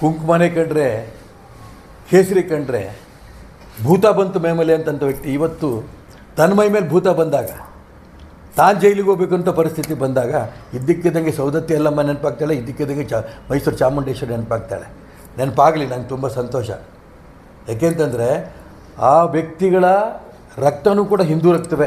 ಕುಂಕುಮನೆ ಕಂಡ್ರೆ ಕೇಸರಿ ಕಂಡ್ರೆ ಭೂತ ಬಂತು ಮೇಮಲೆ ಅಂತಂಥ ವ್ಯಕ್ತಿ ಇವತ್ತು ತನ್ನ ಮೈ ಮೇಲೆ ಭೂತ ಬಂದಾಗ ತಾನು ಜೈಲಿಗೆ ಹೋಗ್ಬೇಕು ಅಂತ ಪರಿಸ್ಥಿತಿ ಬಂದಾಗ ಇದ್ದಕ್ಕಿದ್ದಂಗೆ ಸೌದತ್ತಿ ಎಲ್ಲಮ್ಮ ನೆನಪಾಗ್ತಾಳೆ ಇದ್ದಕ್ಕಿದ್ದಂಗೆ ಚಾ ಮೈಸೂರು ಚಾಮುಂಡೇಶ್ವರಿ ನೆನಪಾಗ್ತಾಳೆ ನೆನಪಾಗಲಿ ನಂಗೆ ತುಂಬ ಸಂತೋಷ ಯಾಕೆಂತಂದರೆ ಆ ವ್ಯಕ್ತಿಗಳ ರಕ್ತನೂ ಕೂಡ ಹಿಂದೂ ರಕ್ತವೇ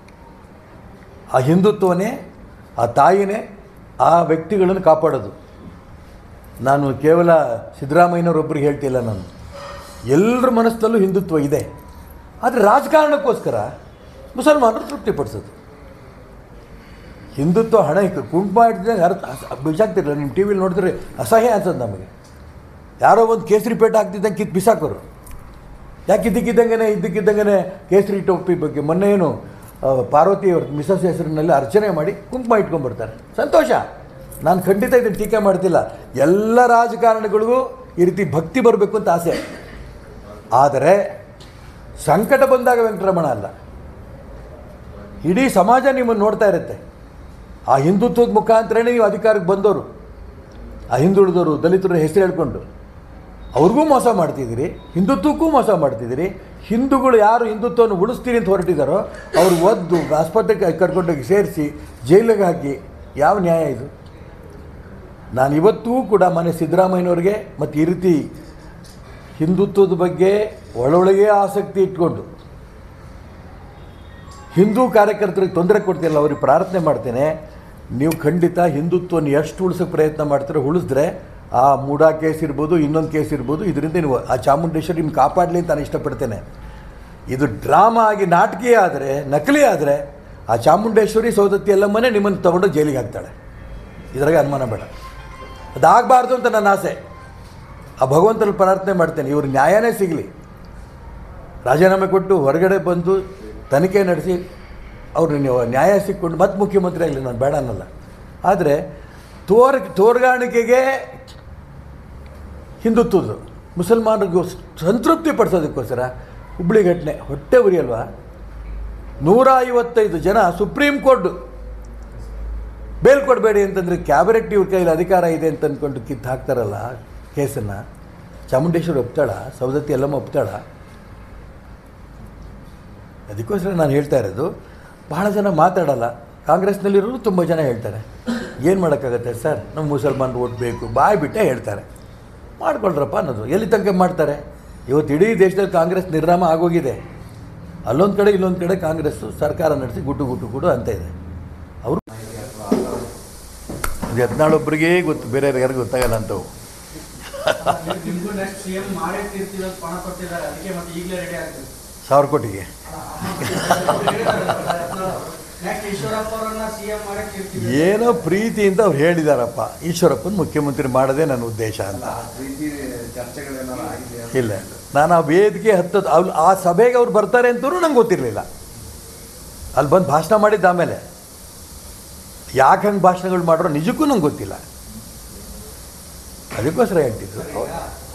ಆ ಹಿಂದುತ್ವನೇ ಆ ತಾಯಿನೇ ಆ ವ್ಯಕ್ತಿಗಳನ್ನು ಕಾಪಾಡೋದು ನಾನು ಕೇವಲ ಸಿದ್ದರಾಮಯ್ಯನವರೊಬ್ಬರಿಗೆ ಹೇಳ್ತಿಲ್ಲ ನಾನು ಎಲ್ಲರ ಮನಸ್ಸಲ್ಲೂ ಹಿಂದುತ್ವ ಇದೆ ಆದರೆ ರಾಜಕಾರಣಕ್ಕೋಸ್ಕರ ಮುಸಲ್ಮಾನರು ತೃಪ್ತಿಪಡಿಸೋದು ಹಿಂದುತ್ವ ಹಣ ಇತ್ತು ಕುಂಕುಮ ಇಟ್ಟಿದ್ದಾಗ ಅರ್ಥ ಬಿಸಾಕ್ತಿರಲ್ಲ ನಿಮ್ಮ ಟಿ ವಿಲಿ ನೋಡಿದ್ರೆ ಅಸಹ್ಯ ಅನ್ಸೋದು ನಮಗೆ ಯಾರೋ ಒಂದು ಕೇಸರಿ ಪೇಟ ಹಾಕ್ತಿದ್ದಂಗೆ ಕಿತ್ತು ಬಿಸಾಕೋರು ಯಾಕೆ ಇದ್ದಕ್ಕಿದ್ದಂಗೆ ಇದ್ದಕ್ಕಿದ್ದಂಗೆ ಕೇಸರಿ ಟೋಪಿ ಬಗ್ಗೆ ಮೊನ್ನೆ ಏನು ಆ, ಪಾರ್ವತಿ ಅವ್ರ ಮಿಸಸ್ ಹೆಸರಿನಲ್ಲಿ ಅರ್ಚನೆ ಮಾಡಿ ಕುಂಕುಮ ಇಟ್ಕೊಂಡ್ಬರ್ತಾರೆ ಸಂತೋಷ ನಾನು ಖಂಡಿತ ಇದನ್ನು ಟೀಕೆ ಮಾಡ್ತಿಲ್ಲ ಎಲ್ಲ ರಾಜಕಾರಣಿಗಳಿಗೂ ಈ ರೀತಿ ಭಕ್ತಿ ಬರಬೇಕು ಅಂತ ಆಸೆ ಆದರೆ ಸಂಕಟ ಬಂದಾಗ ವೆಂಕಟರಮಣ ಅಲ್ಲ ಇಡೀ ಸಮಾಜ ನಿಮ್ಮನ್ನು ನೋಡ್ತಾ ಇರುತ್ತೆ ಆ ಹಿಂದುತ್ವದ ಮುಖಾಂತರನೇ ನೀವು ಅಧಿಕಾರಕ್ಕೆ ಬಂದವರು ಆ ಹಿಂದುಳಿದವರು ದಲಿತರ ಹೆಸರು ಹೇಳ್ಕೊಂಡು ಅವ್ರಿಗೂ ಮೋಸ ಮಾಡ್ತಿದ್ದೀರಿ ಹಿಂದುತ್ವಕ್ಕೂ ಮೋಸ ಮಾಡ್ತಿದ್ದೀರಿ ಹಿಂದೂಗಳು ಯಾರು ಹಿಂದುತ್ವವನ್ನು ಉಳಿಸ್ತೀರಿ ಅಂತ ಹೊರಟಿದ್ದಾರೋ ಅವ್ರು ಒದ್ದು ಆಸ್ಪತ್ರೆಗೆ ಕರ್ಕೊಂಡೋಗಿ ಸೇರಿಸಿ ಜೈಲಿಗೆ ಹಾಕಿ ಯಾವ ನ್ಯಾಯ ಇದು ನಾನು ಇವತ್ತೂ ಕೂಡ ಮನೆ ಸಿದ್ದರಾಮಯ್ಯನವ್ರಿಗೆ ಮತ್ತು ಈ ರೀತಿ ಹಿಂದುತ್ವದ ಬಗ್ಗೆ ಒಳೊಳಗೆ ಆಸಕ್ತಿ ಇಟ್ಕೊಂಡು ಹಿಂದೂ ಕಾರ್ಯಕರ್ತರಿಗೆ ತೊಂದರೆ ಕೊಡ್ತಿಲ್ಲ ಅವ್ರಿಗೆ ಪ್ರಾರ್ಥನೆ ಮಾಡ್ತೇನೆ ನೀವು ಖಂಡಿತ ಹಿಂದುತ್ವವನ್ನು ಎಷ್ಟು ಉಳಿಸೋಕೆ ಪ್ರಯತ್ನ ಮಾಡ್ತೀರೋ ಉಳಿಸಿದ್ರೆ ಆ ಮೂಡಾ ಕೇಸ್ ಇರ್ಬೋದು ಇನ್ನೊಂದು ಕೇಸ್ ಇರ್ಬೋದು ಇದರಿಂದ ನೀವು ಆ ಚಾಮುಂಡೇಶ್ವರಿ ನಿಮ್ಗೆ ಕಾಪಾಡಲಿ ಅಂತ ನಾನು ಇಷ್ಟಪಡ್ತೇನೆ ಇದು ಡ್ರಾಮಾ ಆಗಿ ನಾಟಕೀಯ ಆದರೆ ನಕಲಿ ಆದರೆ ಆ ಚಾಮುಂಡೇಶ್ವರಿ ಸೌದತ್ತಿ ಎಲ್ಲಮ್ಮನೇ ನಿಮ್ಮನ್ನು ತಗೊಂಡು ಜೈಲಿಗೆ ಹಾಕ್ತಾಳೆ ಇದ್ರಾಗ ಅನುಮಾನ ಬೇಡ ಅದಾಗಬಾರ್ದು ಅಂತ ನನ್ನ ಆಸೆ ಆ ಭಗವಂತನ ಪ್ರಾರ್ಥನೆ ಮಾಡ್ತೇನೆ ಇವ್ರ ನ್ಯಾಯನೇ ಸಿಗಲಿ ರಾಜೀನಾಮೆ ಕೊಟ್ಟು ಹೊರಗಡೆ ಬಂದು ತನಿಖೆ ನಡೆಸಿ ಅವ್ರು ನೀವು ನ್ಯಾಯ ಸಿಕ್ಕೊಂಡು ಮತ್ತೆ ಮುಖ್ಯಮಂತ್ರಿ ಆಗಲಿ ನಾನು ಬೇಡ ಅನ್ನಲ್ಲ ಆದರೆ ತೋರ್ ತೋರ್ಗಾಣಿಕೆಗೆ ಹಿಂದುತ್ವದ್ದು ಮುಸಲ್ಮಾನರಿಗೂ ಸಂತೃಪ್ತಿ ಪಡಿಸೋದಕ್ಕೋಸ್ಕರ ಹುಬ್ಳಿ ಘಟನೆ ಹೊಟ್ಟೆ ಉರಿಯಲ್ವಾ ನೂರ ಐವತ್ತೈದು ಜನ ಸುಪ್ರೀಂ ಕೋರ್ಟ್ ಬೇಲ್ ಕೊಡಬೇಡಿ ಅಂತಂದರೆ ಕ್ಯಾಬಿನೆಟ್ ಇವ್ರ ಕೈಲಿ ಅಧಿಕಾರ ಇದೆ ಅಂತ ಅಂದ್ಕೊಂಡು ಕಿತ್ತು ಹಾಕ್ತಾರಲ್ಲ ಕೇಸನ್ನು ಚಾಮುಂಡೇಶ್ವರಿ ಒಪ್ತಾಳ ಸೌದತ್ತಿ ಎಲ್ಲಮ್ಮ ಒಪ್ತಾಳ ಅದಕ್ಕೋಸ್ಕರ ನಾನು ಹೇಳ್ತಾ ಇರೋದು ಬಹಳ ಜನ ಮಾತಾಡಲ್ಲ ಕಾಂಗ್ರೆಸ್ನಲ್ಲಿರೋರು ತುಂಬ ಜನ ಹೇಳ್ತಾರೆ ಏನು ಮಾಡೋಕ್ಕಾಗತ್ತೆ ಸರ್ ನಮ್ಮ ಮುಸಲ್ಮಾನರು ಓಟ್ ಬೇಕು ಬಾಯ್ ಬಿಟ್ಟೆ ಹೇಳ್ತಾರೆ ಮಾಡ್ಕೊಳ್ರಪ್ಪ ಅನ್ನೋದು ಎಲ್ಲಿ ತನಕ ಮಾಡ್ತಾರೆ ಇವತ್ತು ಇಡೀ ದೇಶದಲ್ಲಿ ಕಾಂಗ್ರೆಸ್ ನಿರ್ನಾಮ ಆಗೋಗಿದೆ ಅಲ್ಲೊಂದು ಕಡೆ ಇಲ್ಲೊಂದು ಕಡೆ ಕಾಂಗ್ರೆಸ್ಸು ಸರ್ಕಾರ ನಡೆಸಿ ಗುಟ್ಟು ಗುಟ್ಟು ಗುಡು ಅಂತ ಇದೆ ಅವರು ಯತ್ನಾಳೊಬ್ಬರಿಗೇ ಗೊತ್ತು ಬೇರೆ ಯಾರಿಗೂ ಗೊತ್ತಾಗಲ್ಲ ಅಂತವು ನಿಮ್ಗೂ ನೆಕ್ಸ್ಟ್ ಸಿಎಂ ಮಾಡೇ ತೀರ್ತೀವಿ ಅಂತ ಪಣ ಕೊಟ್ಟಿದ್ದಾರೆ ಅದಕ್ಕೆ ಮತ್ತೆ ಈಗಲೇ ರೆಡಿ ಆಗ್ತದೆ ಸಾವಿರ ಕೋಟಿಗೆ ನೆಕ್ಸ್ಟ್ ಈಶ್ವರಪ್ಪ ಅವರನ್ನ ಸಿಎಂ ಮಾಡೇ ತೀರ್ತೀವಿ ಏನೋ ಪ್ರೀತಿಯಿಂದ ಅವ್ರು ಹೇಳಿದಾರಪ್ಪ ಈಶ್ವರಪ್ಪನ ಮುಖ್ಯಮಂತ್ರಿ ಮಾಡೋದೇ ನನ್ನ ಉದ್ದೇಶ ಅಂತ ಪ್ರೀತಿ ಚರ್ಚೆಗಳೇನಾರು ಆಗಿದೆ ಇಲ್ಲ ನಾನು ಆ ವೇದಿಕೆ ಹತ್ತದ ಅವ್ರು ಆ ಸಭೆಗೆ ಅವ್ರು ಬರ್ತಾರೆ ಅಂತೂ ನಂಗೆ ಗೊತ್ತಿರಲಿಲ್ಲ ಅಲ್ಲಿ ಬಂದು ಭಾಷಣ ಮಾಡಿದ್ದು ಆಮೇಲೆ ಯಾಕೆ ಹಂಗೆ ಭಾಷಣಗಳು ಮಾಡ್ರೋ ನಿಜಕ್ಕೂ ನಂಗೆ ಗೊತ್ತಿಲ್ಲ ಅದಕ್ಕೋಸ್ಕರ ಹೇಳ್ತಿದ್ದು